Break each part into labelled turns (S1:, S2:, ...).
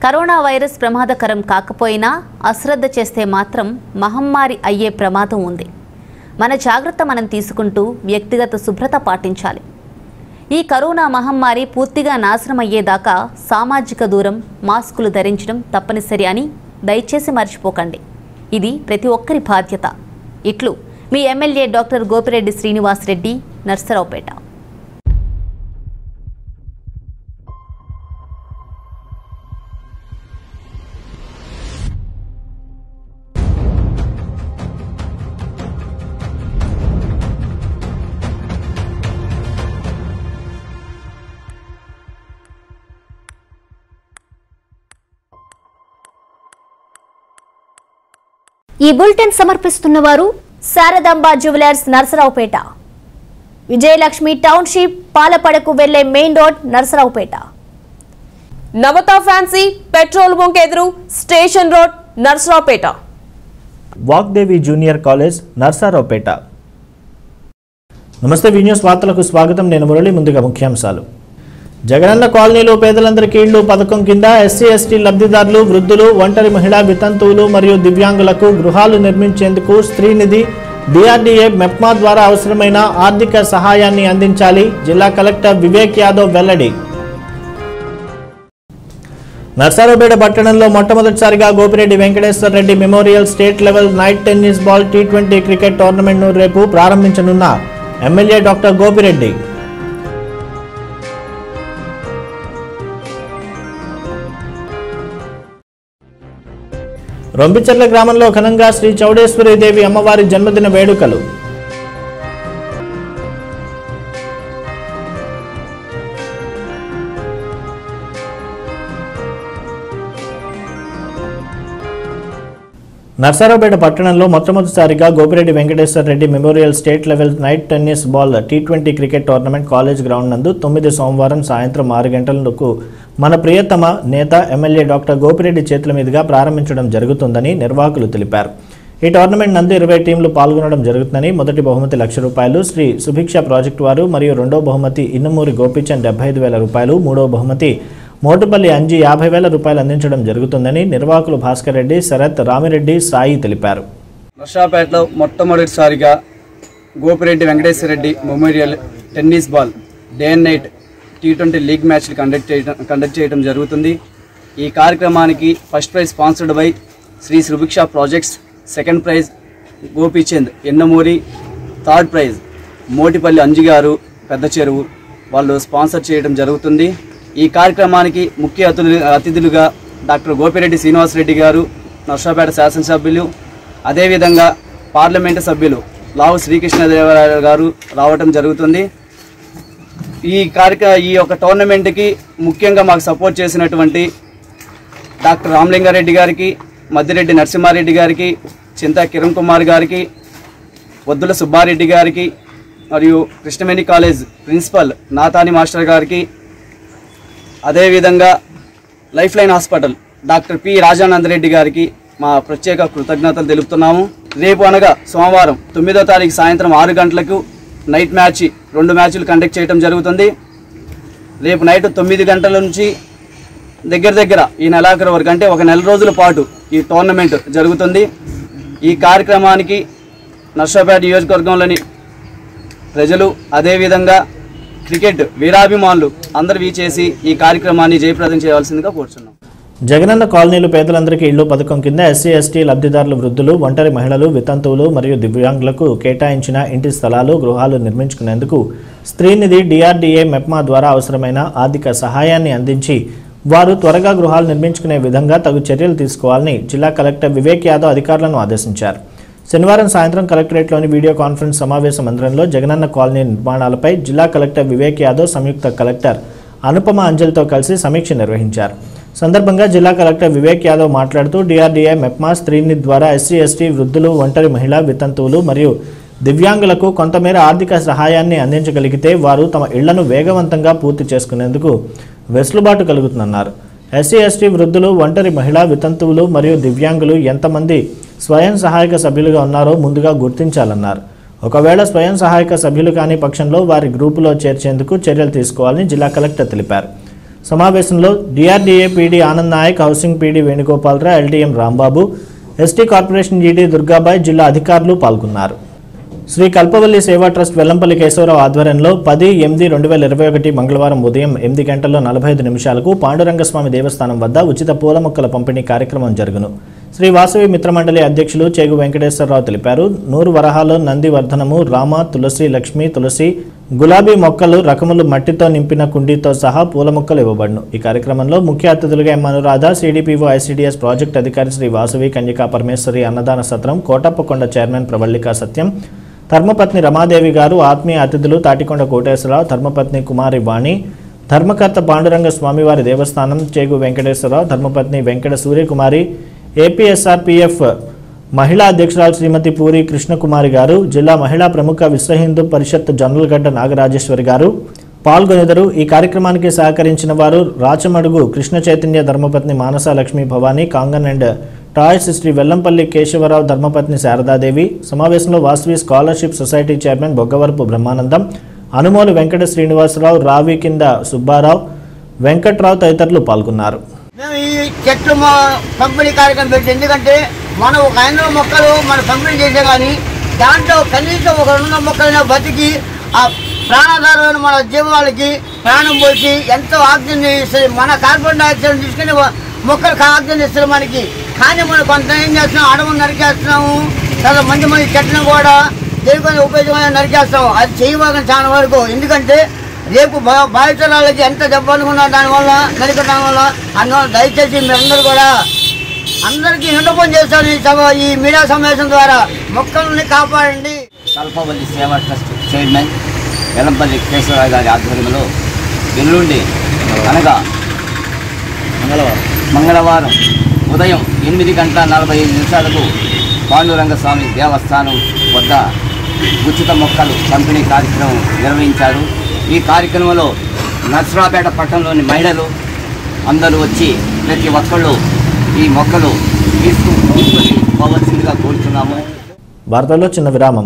S1: corona virus ప్రమాదకరం కాకపోయినా అశ్రద్ధ చేస్తే మాత్రం మహమ్మారి అయ్యే ప్రమాదం ఉంది మన జాగ్రత్త మనం తీసుకుంటూ వ్యక్తిగత శుభ్రత పాటించాలి ఈ కరోనా మహమ్మారి పూర్తిగా నాశనం అయ్యేదాకా సామాజిక దూరం మాస్కులు ధరించడం తప్పనిసరి అని దయచేసి మర్చిపోకండి ఇది ప్రతి ఒక్కరి బాధ్యత ఇట్లు మీ ఎమ్మెల్యే డాక్టర్ గోపిరెడ్డి శ్రీనివాసరెడ్డి నర్సరావుపేట
S2: ఈ బులెటిన్ సమర్పిస్తున్న వారు శారదాంబ జ్యువెలర్స్ నర్సరావుపేట విజయలక్ష్మి టౌన్షిప్ పాలపడకు వెళ్లే main road Narasaraopet
S3: Navata fancy petrol bunk ఎదురు station road Narasaraopet
S4: Vagdevi junior college Narasaraopet Namaste V news వార్తలకు స్వాగతం నేను మురళి ముందుగా ముఖ్యాంశాలు జగనన్న కాలనీలో పేదలందరికీ ఇళ్లు పథకం కింద ఎస్సీ ఎస్టీ లబ్ధిదారులు వృద్ధులు ఒంటరి మహిళా వితంతువులు మరియు దివ్యాంగులకు గృహాలు నిర్మించేందుకు స్త్రీనిధి డిఆర్డీఏ మెప్మా ద్వారా అవసరమైన ఆర్థిక సహాయాన్ని అందించాలి జిల్లా కలెక్టర్ వివేక్ యాదవ్ వెల్లడి నర్సారావుపేట పట్టణంలో మొట్టమొదటిసారిగా Gopireddy Venkateswara Reddy memorial state level night tennis ball T twenty cricket టోర్నమెంట్ను రేపు ప్రారంభించనున్న ఎమ్మెల్యే డాక్టర్ గోపిరెడ్డి రొంపిచెర్ల గ్రామంలో ఘనంగా శ్రీ చౌడేశ్వరి దేవి అమ్మవారి జన్మదిన వేడుకలు నర్సారావుపేట పట్టణంలో మొట్టమొదటిసారిగా Gopireddy Venkateswara Reddy memorial state level night tennis ball T twenty cricket tournament college ground నందు తొమ్మిది సోమవారం సాయంత్రం ఆరు గంటలకు మన ప్రియతమ నేత ఎమ్మెల్యే డాక్టర్ గోపిరెడ్డి చేతుల మీదుగా ప్రారంభించడం జరుగుతుందని నిర్వాహకులు తెలిపారు ఈ టోర్నమెంట్ నందు ఇరవై టీంలు పాల్గొనడం జరుగుతుందని మొదటి బహుమతి లక్ష రూపాయలు శ్రీ సుభిక్ష ప్రాజెక్టు వారు మరియు రెండో బహుమతి ఇన్నమూరి గోపిచంద్ డెబ్బై ఐదు వేల రూపాయలు మూడో బహుమతి మోటుపల్లి అంజి యాభై వేల రూపాయలు అందించడం జరుగుతుందని నిర్వాహకులు భాస్కర్ రెడ్డి శరత్ రామిరెడ్డి సాయి తెలిపారు
S5: నర్సాపేటలో మొట్టమొదటిసారిగా Gopireddy Venkateswara Reddy memorial tennis ball day and night T twenty league మ్యాచ్లు కండక్ట్ చేయడం కండక్ట్ చేయడం జరుగుతుంది ఈ కార్యక్రమానికి first prize sponsored by Shri Subhiksha projects second prize Gopichand Ennamuri third prize Motipalli Anji గారు పెద్ద చెరువు వాళ్ళు స్పాన్సర్ చేయడం జరుగుతుంది ఈ కార్యక్రమానికి ముఖ్య అతిథులు అతిథులుగా డాక్టర్ గోపిరెడ్డి శ్రీనివాసరెడ్డి గారు నర్సాపేట శాసనసభ్యులు అదేవిధంగా పార్లమెంటు సభ్యులు లావు శ్రీకృష్ణదేవరాయలు గారు రావటం జరుగుతుంది ఈ కార్యక్ర ఈ యొక్క టోర్నమెంట్కి ముఖ్యంగా మాకు సపోర్ట్ చేసినటువంటి డాక్టర్ రామలింగారెడ్డి గారికి మద్దిరెడ్డి నరసింహారెడ్డి గారికి చింతా కిరణ్ కుమార్ గారికి వద్దుల సుబ్బారెడ్డి గారికి మరియు Krishnaveni college principal Natani master గారికి అదేవిధంగా life line hospital doctor P Rajanandareddy గారికి మా ప్రత్యేక కృతజ్ఞతలు తెలుపుతున్నాము రేపు అనగా సోమవారం తొమ్మిదో తారీఖు సాయంత్రం ఆరు గంటలకు నైట్ మ్యాచ్ రెండు మ్యాచ్లు కండక్ట్ చేయడం జరుగుతుంది రేపు నైట్ తొమ్మిది గంటల నుంచి దగ్గర దగ్గర ఈ నెలాఖరు వరకు అంటే ఒక నెల రోజుల పాటు ఈ టోర్నమెంట్ జరుగుతుంది ఈ కార్యక్రమానికి నర్సాపేట నియోజకవర్గంలోని ప్రజలు అదేవిధంగా క్రికెట్ వీరాభిమానులు అందరూ వీచేసి ఈ కార్యక్రమాన్ని జయప్రదం చేయవలసిందిగా కోరుచున్నాం
S4: జగనన్న కాలనీలు పేదలందరికీ ఇళ్లు పథకం కింద ఎస్సీ ఎస్టీ లబ్ధిదారులు వృద్ధులు ఒంటరి మహిళలు వితంతువులు మరియు దివ్యాంగులకు కేటాయించిన ఇంటి స్థలాలు గృహాలు నిర్మించుకునేందుకు స్త్రీనిధి డిఆర్డీఏ మెప్మా ద్వారా అవసరమైన ఆర్థిక సహాయాన్ని అందించి వారు త్వరగా గృహాలు నిర్మించుకునే విధంగా తగు చర్యలు తీసుకోవాలని జిల్లా కలెక్టర్ వివేక్ యాదవ్ అధికారులను ఆదేశించారు శనివారం సాయంత్రం కలెక్టరేట్లోని వీడియో కాన్ఫరెన్స్ సమావేశ మందిరంలో జగనన్న కాలనీ నిర్మాణాలపై జిల్లా కలెక్టర్ వివేక్ యాదవ్ సంయుక్త కలెక్టర్ అనుపమ అంజలితో కలిసి సమీక్ష నిర్వహించారు సందర్భంగా జిల్లా కలెక్టర్ వివేక్ యాదవ్ మాట్లాడుతూ డిఆర్డీఏ మెప్మా స్త్రీని ద్వారా ఎస్సీ ఎస్టీ వృద్ధులు ఒంటరి మహిళా వితంతువులు మరియు దివ్యాంగులకు కొంతమేర ఆర్థిక సహాయాన్ని అందించగలిగితే వారు తమ ఇళ్లను వేగవంతంగా పూర్తి చేసుకునేందుకు వెసులుబాటు కలుగుతుందన్నారు ఎస్సీ ఎస్టీ వృద్ధులు ఒంటరి మహిళా వితంతువులు మరియు దివ్యాంగులు ఎంతమంది స్వయం సహాయక సభ్యులుగా ఉన్నారో ముందుగా గుర్తించాలన్నారు ఒకవేళ స్వయం సహాయక సభ్యులు కాని పక్షంలో వారి గ్రూపులో చేర్చేందుకు చర్యలు తీసుకోవాలని జిల్లా కలెక్టర్ తెలిపారు సమావేశంలో DRDA PD Anand Nayak housing PD Venugopalarao LDM Rambabu ST corporation GD Durgabai జిల్లా అధికారులు పాల్గొన్నారు శ్రీ కల్పవల్లి సేవా ట్రస్ట్ వెల్లంపల్లి కేశవరావు ఆధ్వర్యంలో పది ఎనిమిది రెండు వేల ఇరవై ఒకటి మంగళవారం ఉదయం ఎనిమిది గంటల నలభై ఐదు నిమిషాలకు పాండురంగస్వామి దేవస్థానం వద్ద ఉచిత పూల మొక్కల పంపిణీ కార్యక్రమం జరుగును శ్రీ వాసవి మిత్రమండలి అధ్యక్షులు చేగు వెంకటేశ్వరరావు తెలిపారు నూరు వరహాలు నంది వర్ధనము రామ తులసి లక్ష్మి తులసి గులాబీ మొక్కలు రకములు మట్టితో నింపిన కుండీతో సహా పూల మొక్కలు ఇవ్వబడును ఈ కార్యక్రమంలో ముఖ్య అతిథులుగా M Anuradha CDPO ICDS project అధికారి శ్రీ వాసవి కన్యకా పరమేశ్వరి అన్నదాన సత్రం కోటప్పకొండ చైర్మన్ ప్రవళికా సత్యం ధర్మపత్ని రమాదేవి గారు ఆత్మీయ అతిథులు తాటికొండ కోటేశ్వరరావు ధర్మపత్ని కుమారి వాణి ధర్మకర్త పాండురంగ స్వామివారి దేవస్థానం చేగు వెంకటేశ్వరరావు ధర్మపత్ని వెంకట సూర్యకుమారి ఏపీఎస్ఆర్పిఎఫ్ మహిళా అధ్యక్షురాలు శ్రీమతి పూరి కృష్ణకుమారి గారు జిల్లా మహిళా ప్రముఖ విశ్వ హిందూ పరిషత్ జనరల్గడ్డ నాగరాజేశ్వరి గారు పాల్గొనెదరు ఈ కార్యక్రమానికి సహకరించిన వారు రాచమడుగు కృష్ణ చైతన్య ధర్మపత్ని మానస లక్ష్మీ భవానీ కాంగన్ అండ్ టాయ్స్ శ్రీ వెల్లంపల్లి కేశవరావు ధర్మపత్ని శారదాదేవి సమావేశంలో Vasavi scholarship society chairman Boggavarapu Brahmanandam Anumolu Venkata Srinivasarao Ravi కింద సుబ్బారావు వెంకట్రావు తదితరులు పాల్గొన్నారు
S6: మేము ఈ చెట్లు మా పంపిణీ కార్యక్రమం పెట్టి ఎందుకంటే మనం ఒక ఐదు మొక్కలు మనం పంపిణీ చేసే కానీ దాంట్లో కనీసం ఒక రెండు మొక్కలైనా బతికి ఆ ప్రాణాధారమైన మన జీవాలకి ప్రాణం పోసి ఎంతో ఆక్సిజన్ ఇస్తుంది మన కార్బన్ డైఆక్సైడ్ తీసుకుని మొక్కలకు ఆక్సిజన్ ఇస్తుంది మనకి కానీ మనం కొంత ఏం చేస్తున్నాం అడవులు నరికేస్తున్నాము చాలా మంచి మంచి చెట్లను కూడా దేనికొని ఉపయోగమైన నరికేస్తాం అది చేయబోగం చాలా వరకు ఎందుకంటే రేపు భా- భావితరాలకి ఎంత దెబ్బ అనుకున్నా దానివల్ల నరికడం వల్ల అందువల్ల దయచేసి మీరందరూ కూడా అందరికీ విన్నపం చేస్తాను ఈ సభ ఈ మీడియా సమావేశం ద్వారా మొక్కల్ని కాపాడండి
S7: కల్పవల్లి సేవా ట్రస్ట్ చైర్మన్ వెల్లంపల్లి కేశవరావు గారి ఆధ్వర్యంలో ఎల్లుండి అనగా మంగళవారం మంగళవారం ఉదయం ఎనిమిది గంటల నలభై ఐదు నిమిషాలకు పాండురంగ స్వామి దేవస్థానం వద్ద ఉచిత మొక్కలు పంపిణీ కార్యక్రమం నిర్వహించారు ఈ కార్యక్రమంలో నర్సరాపేట పట్టణంలోని మహిళలు అందరూ వచ్చి ప్రతి ఒక్కళ్ళు ఈ మొక్కలు తీసుకు తీసుకొని పోవలసిందిగా కోరుతున్నాము
S4: వార్తల్లో చిన్న విరామం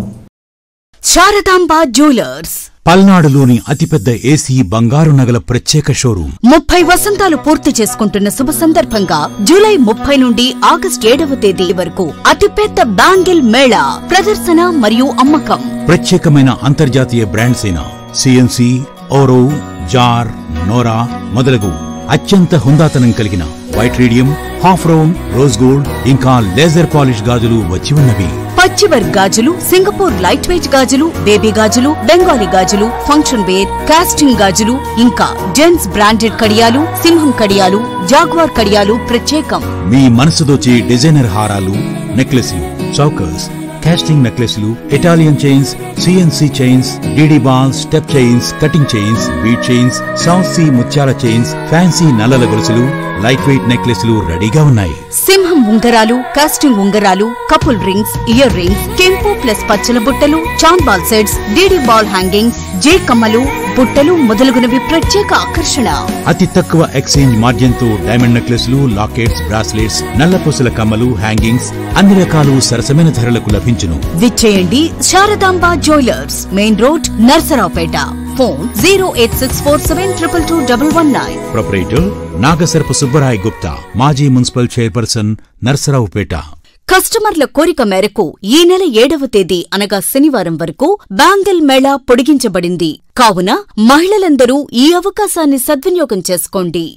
S8: శారదాంబ జ్యువెలర్స్
S9: పల్నాడులోని అతిపెద్ద ఏసీ బంగారు నగల ప్రత్యేక షోరూం
S8: ముప్పై వసంతాలు పూర్తి చేసుకుంటున్న శుభ సందర్భంగా జూలై ముప్పై నుండి ఆగస్టు ఏడవ తేదీ వరకు అతిపెద్ద బ్యాంగిల్ మేళా ప్రదర్శన మరియు అమ్మకం
S9: ప్రత్యేకమైన అంతర్జాతీయ బ్రాండ్స్ అయిన సిఎన్సి ఓరో జార్ నోరా మొదలగు అత్యంత హుందాతనం కలిగిన white radium half round rose gold ఇంకా లేజర్ పాలిష్ గాజులు వచ్చి ఉన్నవి
S8: పచ్చివర్క్ గాజులు సింగపూర్ లైట్ వెయిట్ గాజులు బేబీ గాజులు బెంగాలీ గాజులు ఫంక్షన్ వేర్ కాస్టింగ్ గాజులు ఇంకా జెంట్స్ బ్రాండెడ్ కడియాలు సింహం కడియాలు జాగ్వార్ కడియాలు ప్రత్యేకం
S9: మీ మనసు దోచే డిజైనర్ హారాలు నెక్లెస్లు చౌకర్స్ కాస్టింగ్ నెక్లెస్లు Italian chains CNC chains DD balls step chains cutting chains beat chains South Sea ముత్యాల చైన్స్ ఫ్యాన్సీ నల్లల గొలుసులు లైట్ వెయిట్ నెక్లెస్లు రెడీగా ఉన్నాయి
S8: సింహం ఉంగరాలు కాస్టింగ్ ఉంగరాలు కపుల్ రింగ్స్ ఇయర్ రింగ్స్ కెంపు ప్లస్ పచ్చల బుట్టలు చాన్ ball sets DD ball hangings జే కమ్మలు బుట్టలు మొదలగునవి ప్రత్యేక ఆకర్షణ
S9: అతి తక్కువ ఎక్స్చేంజ్ మార్జిన్తో డైమండ్ నెక్లెస్లు లాకెట్స్ బ్రాస్లెట్స్ నల్లపూసల కమ్మలు హ్యాంగింగ్స్ అన్ని రకాలు సరసమైన ధరలకు లభించును
S8: విచ్చేయండి Sharadamba jewellers main road Narasaraopet phone zero eight six four seven triple two double one nine
S9: proprietor Nagasarpa Subbarai Gupta మాజీ మున్సిపల్ చైర్పర్సన్ నర్సరావుపేట
S8: కస్టమర్ల కోరిక మేరకు ఈ నెల ఏడవ తేదీ అనగా శనివారం వరకు బ్యాంగిల్ మేళా పొడిగించబడింది కావున మహిళలందరూ ఈ అవకాశాన్ని సద్వినియోగం చేసుకోండి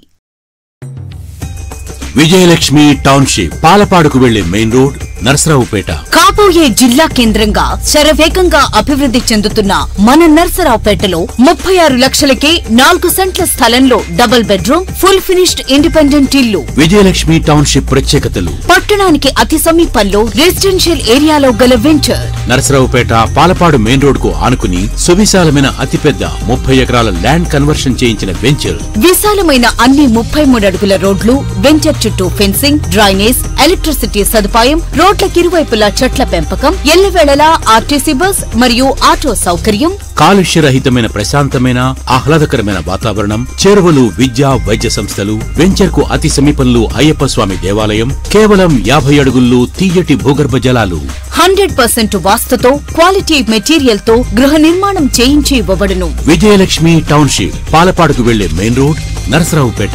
S9: విజయలక్ష్మి టౌన్షిప్ పాలపాడుకు వెళ్లే మెయిన్ రోడ్ నర్సరావుపేట
S8: కాబోయే జిల్లా కేంద్రంగా శరవేగంగా అభివృద్ధి చెందుతున్న మన నర్సరావుపేటలో ముప్పై ఆరు లక్షలకే నాలుగు సెంట్ల స్థలంలో double bedroom full finished independent ఇల్లు
S9: విజయలక్ష్మి టౌన్షిప్ ప్రత్యేకతలు
S8: పట్టణానికి అతి సమీపంలో రెసిడెన్షియల్ ఏరియాలో గల venture
S9: Narasaraopet Palapadu main road కు ఆనుకుని సువిశాలమైన అతిపెద్ద ముప్పై ఎకరాల ల్యాండ్ కన్వర్షన్ చేయించిన వెంచర్
S8: విశాలమైన అన్ని ముప్పై మూడు అడుగుల రోడ్లు వెంచర్ చుట్టూ ఫెన్సింగ్ డ్రైనేజ్ ఎలక్ట్రిసిటీ సదుపాయం రోడ్లకు ఇరువైపులా చెట్ల పెంపకం ఎల్లవేళలా ఆర్టీసీ బస్ మరియు ఆటో సౌకర్యం
S9: కాలుష్యరహితమైన ప్రశాంతమైన ఆహ్లాదకరమైన వాతావరణం చెరువులు విద్యా వైద్య సంస్థలు వెంచర్ కు అతి సమీపంలో అయ్యప్ప స్వామి దేవాలయం కేవలం యాభై అడుగుల్లో తీయటి భూగర్భ జలాలు
S8: హండ్రెడ్ పర్సెంట్ వాస్తుతో క్వాలిటీ మెటీరియల్ తో గృహ నిర్మాణం చేయించి ఇవ్వబడును
S9: విజయలక్ష్మి టౌన్షిప్ పాలపాడుకు వెళ్లే మెయిన్ రోడ్ నరసరావుపేట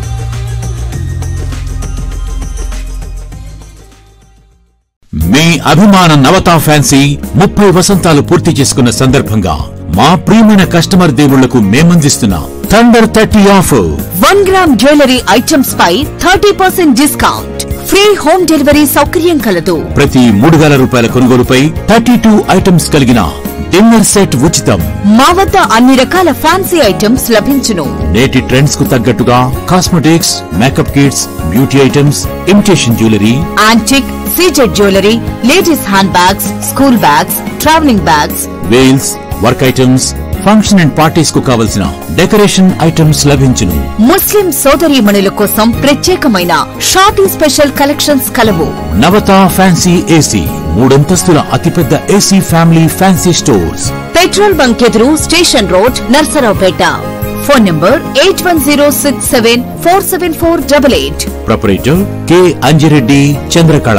S9: మీ అభిమాన నవతా ఫ్యాన్సీ ముప్పై వసంతాలు పూర్తి చేసుకున్న సందర్భంగా మా ప్రియమైన కస్టమర్ దేవుళ్లకు మేమందిస్తున్న thunder thirty offer
S8: one gram jewellery items పై thirty percent discount free home delivery సౌకర్యం కలదు
S9: ప్రతి మూడు వేల రూపాయల కొనుగోలుపై థర్టీ టూ ఐటమ్స్ కలిగిన డిన్నర్ సెట్ ఉచితం
S8: మా వద్ద అన్ని రకాల ఫ్యాన్సీ ఐటమ్స్ లభించును
S9: నేటి ట్రెండ్స్ కు తగ్గట్టుగా cosmetics makeup kits beauty items imitation jewellery
S8: antique CZ jewellery ladies hand bags school bags travelling bags
S9: వేల్స్ work items function and parties కు కావలసిన డెకరేషన్ ఐటమ్స్ లభించును
S8: ముస్లిం సోదరీమణుల కోసం ప్రత్యేకమైన షాపింగ్ స్పెషల్ కలెక్షన్స్ కలవు
S9: నవత ఫ్యాన్సీ ఏసీ మూడంతస్తుల అతిపెద్ద AC family fancy stores
S8: petrol bunk ఎదురు station road Narasaraopet phone number eight one zero six seven four seven four double eight
S9: proprietor K Anji Reddy Chandrakala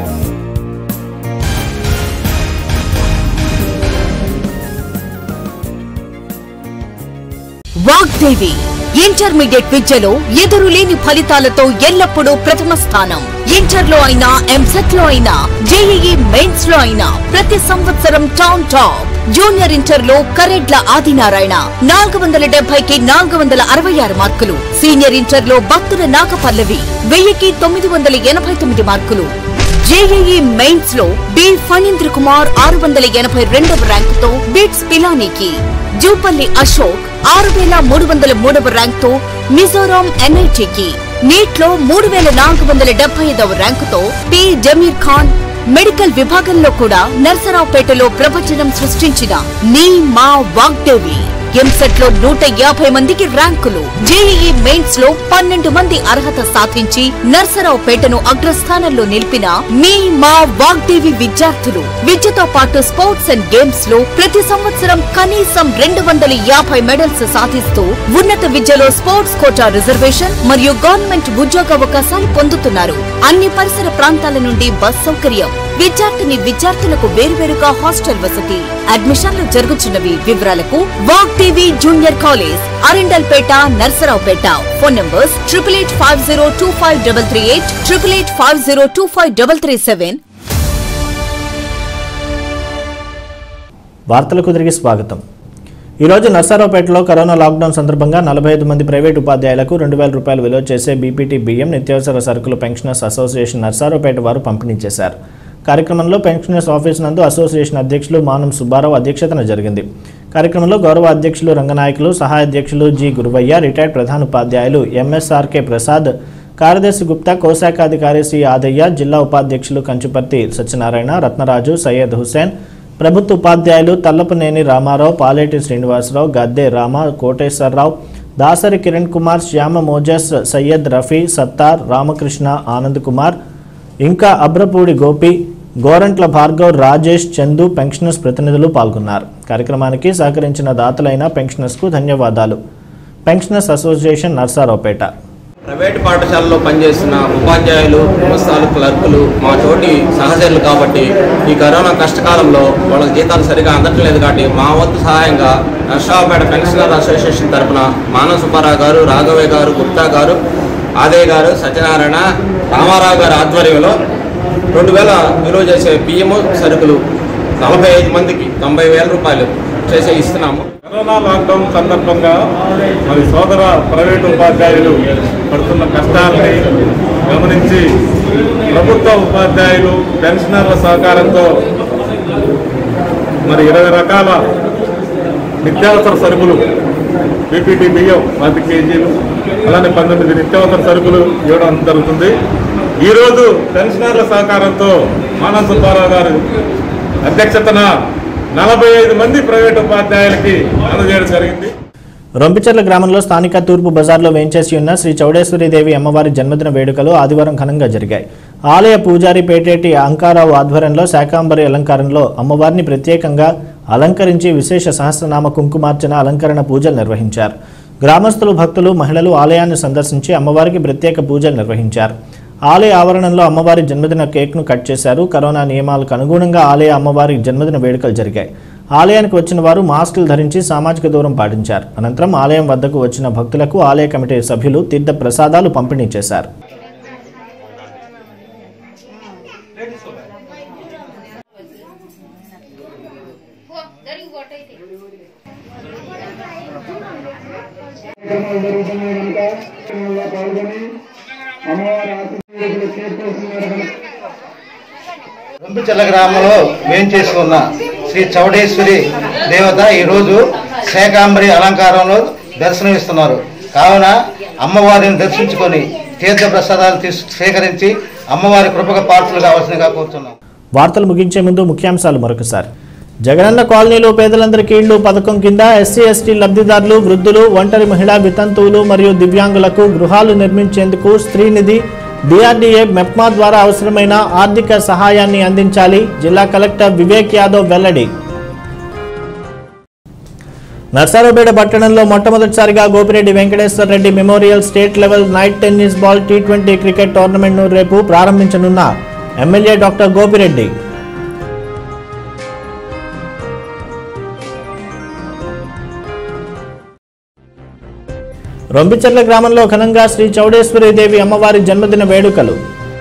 S8: Vagdevi intermediate విద్యలో ఎదురులేని ఫలితాలతో ఎల్లప్పుడూ ప్రథమ స్థానం ఇంటర్ లో అయినా ఎంసెట్ లో అయినా జేఈఈ మెయిన్స్ లో అయినా ప్రతి సంవత్సరం టౌన్ టాప్ జూనియర్ ఇంటర్ లో కరెడ్ల ఆదినారాయణ నాలుగు వందల డెబ్బైకి నాలుగు వందల అరవై ఆరు మార్కులు సీనియర్ ఇంటర్ లో భక్తుల నాగపల్లవి వెయ్యికి తొమ్మిది వందల ఎనభై తొమ్మిది మార్కులు జేఈఈ మెయిన్స్ లో బి ఫణీంద్ర కుమార్ ఆరు వందల ఎనభై రెండవ ర్యాంకుతో బిట్స్ పిలానీకి జూపల్లి అశోక్ ఆరు వేల మూడు వందల మూడవ ర్యాంకుతో మిజోరాం ఎన్ఐటికి నీట్ లో మూడు వేల నాలుగు వందల డెబ్బై ఐదవ ర్యాంకుతో పి జమీర్ ఖాన్ మెడికల్ విభాగంలో కూడా నర్సరావుపేటలో ప్రవచనం సృష్టించిన నీ మా వాగ్దేవి ఎంసెట్ లో నూట యాభై మందికి ర్యాంకులు జేఈఈ మెయిన్స్ లో పన్నెండు మంది అర్హత సాధించి నర్సరావుపేటను అగ్రస్థానంలో నిలిపిన మీ మా వాగ్దేవి విద్యార్థులు విద్యతో పాటు స్పోర్ట్స్ అండ్ గేమ్స్ లో ప్రతి సంవత్సరం కనీసం రెండు వందల యాభై మెడల్స్ సాధిస్తూ ఉన్నత విద్యలో స్పోర్ట్స్ కోటా రిజర్వేషన్ మరియు గవర్నమెంట్ ఉద్యోగ అవకాశాలు పొందుతున్నారు అన్ని పరిసర ప్రాంతాల నుండి బస్ సౌకర్యం విద్యార్థిని విద్యార్థులకు వేరువేరుగా హాస్టల్ వసతి అడ్మిషన్లు జరుగుతున్నవి వివరాలకు Vagdevi junior college Arundelpet Narasaraopet phone numbers triple eight five zero two five double three eight triple eight five zero two five double three seven
S4: వార్తలకు తిరిగి స్వాగతం ఈరోజు నర్సారావుపేటలో కరోనా లాక్డౌన్ సందర్భంగా నలభై ఐదు మంది ప్రైవేట్ ఉపాధ్యాయులకు రెండు వేల రూపాయలు విలువ చేసే బీపీటీ బియ్యం నిత్యావసర సరుకులు పెన్షనర్స్ అసోసియేషన్ నర్సారావుపేట వారు పంపిణీ చేశారు కార్యక్రమంలో పెన్షనర్స్ ఆఫీస్ నందు అసోసియేషన్ అధ్యక్షులు మానం సుబ్బారావు అధ్యక్షతన జరిగింది కార్యక్రమంలో గౌరవ అధ్యక్షులు రంగనాయకులు సహాయ అధ్యక్షులు జి గురువయ్య రిటైర్డ్ ప్రధాన ఉపాధ్యాయులు ఎంఎస్ఆర్కే ప్రసాద్ కార్యదర్శి గుప్తా కోశాఖాధికారి సి ఆదయ్య జిల్లా ఉపాధ్యక్షులు కంచుపర్తి సత్యనారాయణ రత్నరాజు సయ్యద్ హుసేన్ ప్రభుత్వ ఉపాధ్యాయులు తల్లపనేని రామారావు పాలేటి శ్రీనివాసరావు గద్దె రామ కోటేశ్వరరావు దాసరి కిరణ్ కుమార్ శ్యామ మోజస్ సయ్యద్ రఫీ సత్తార్ రామకృష్ణ ఆనంద్ కుమార్ ఇంకా అబ్రపూడి గోపి గోరంట్ల భార్గవ్ రాజేష్ చందు పెన్షనర్స్ ప్రతినిధులు పాల్గొన్నారు కార్యక్రమానికి సహకరించిన దాతలైన పెన్షనర్స్కు ధన్యవాదాలు పెన్షనర్స్ అసోసియేషన్ నర్సారావుపేట
S10: ప్రైవేట్ పాఠశాలలో పనిచేస్తున్న ఉపాధ్యాయులు గుమస్తాలు క్లర్కులు మా తోటి సహచరులు కాబట్టి ఈ కరోనా కష్టకాలంలో వాళ్ళకి జీతాలు సరిగా అందట్లేదు కాబట్టి మా వంతు సహాయంగా నర్సాపేట పెన్షనర్ అసోసియేషన్ తరపున మానవ సుబ్బారావు గారు రాఘవయ్య గారు గుప్తా గారు ఆదయ్య గారు సత్యనారాయణ రామారావు గారి ఆధ్వర్యంలో రెండు వేల విలువ చేసే బియ్యము సరుకులు నలభై ఐదు మందికి తొంభై వేల రూపాయలు చేసే ఇస్తున్నాము
S11: కరోనా లాక్డౌన్ సందర్భంగా మరి సోదర ప్రైవేటు ఉపాధ్యాయులు పడుతున్న కష్టాలని గమనించి ప్రభుత్వ ఉపాధ్యాయులు పెన్షనర్ల సహకారంతో మరి ఇరవై రకాల నిత్యావసర సరుకులు పీపీటీ బియ్యం పది కేజీలు అలానే పంతొమ్మిది నిత్యావసర సరుకులు ఇవ్వడం జరుగుతుంది ఈరోజు పెన్షనర్ల సహకారంతో మానవ సుబ్బారావు గారు అధ్యక్షతన నలభై ఐదు మంది ప్రైవేట్ ఉపాధ్యాయులకి అందజేయడం జరిగింది
S4: రొంపిచెర్ల గ్రామంలో స్థానిక తూర్పు బజార్లో వేంచేసి ఉన్న శ్రీ చౌడేశ్వరీదేవి అమ్మవారి జన్మదిన వేడుకలు ఆదివారం ఘనంగా జరిగాయి ఆలయ పూజారి పేటేటి అంకారావు ఆధ్వర్యంలో శాకాంబరి అలంకారంలో అమ్మవారిని ప్రత్యేకంగా అలంకరించి విశేష సహస్రనామ కుంకుమార్చన అలంకరణ పూజలు నిర్వహించారు గ్రామస్తులు భక్తులు మహిళలు ఆలయాన్ని సందర్శించి అమ్మవారికి ప్రత్యేక పూజలు నిర్వహించారు ఆలయ ఆవరణంలో అమ్మవారి జన్మదిన కేక్ను కట్ చేశారు కరోనా నియమాలకు అనుగుణంగా ఆలయ అమ్మవారి జన్మదిన వేడుకలు జరిగాయి ఆలయానికి వచ్చిన వారు మాస్కులు ధరించి సామాజిక దూరం పాటించారు అనంతరం ఆలయం వద్దకు వచ్చిన భక్తులకు ఆలయ కమిటీ సభ్యులు తీర్థ ప్రసాదాలు పంపిణీ చేశారు
S12: రొంపిచెల్ల గ్రామంలో వేంచేసి ఉన్న శ్రీ చౌడేశ్వరి దేవత ఈరోజు శేకాంబరి అలంకారంలో దర్శనమిస్తున్నారు కావున అమ్మవారిని దర్శించుకొని తీర్థ ప్రసాదాలు తీసు స్వీకరించి అమ్మవారి కృపక పాత్రలు కావాల్సిందిగా కోరుతున్నాం
S4: వార్తలు ముగించే ముందు ముఖ్యాంశాలు మరొకసారి జగనన్న కాలనీలో పేదలందరికీ ఇళ్లు పథకం కింద ఎస్సీ ఎస్టీ లబ్ధిదారులు వృద్ధులు ఒంటరి మహిళా వితంతువులు మరియు దివ్యాంగులకు గృహాలు నిర్మించేందుకు స్త్రీనిధి డిఆర్డీఏ మెప్మా ద్వారా అవసరమైన ఆర్థిక సహాయాన్ని అందించాలి జిల్లా కలెక్టర్ వివేక్ యాదవ్ వెల్లడి నర్సారావుపేట పట్టణంలో మొట్టమొదటిసారిగా Gopireddy Venkateswara Reddy memorial state level night tennis ball T twenty cricket టోర్నమెంట్ను రేపు ప్రారంభించనున్న ఎమ్మెల్యే డాక్టర్ గోపిరెడ్డి రొంపిచెర్ల గ్రామంలో ఘనంగా శ్రీ చౌడేశ్వరి దేవి అమ్మవారి జన్మదిన వేడుకలు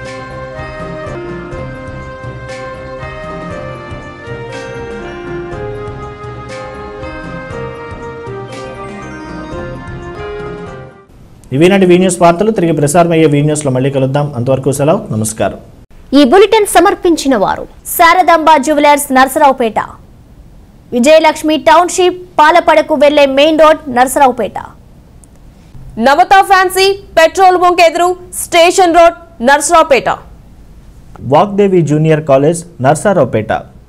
S4: ఇవి నాటి వీ న్యూస్ వార్తలు తిరిగి ప్రసారమయ్యే వీ న్యూస్లో మళ్ళీ కలుద్దాం అంతవరకు సెలవు నమస్కారం
S2: ఈ బులెటిన్ సమర్పించిన వారు శారదాంబ జ్యువెలర్స్ నర్సరావుపేట విజయలక్ష్మి టౌన్షిప్ పాలపడకు వెళ్లే main road Narasaraopet
S3: Navata fancy petrol bunk ఎదురు station road Narasaraopet
S4: Vagdevi junior college Narasaraopet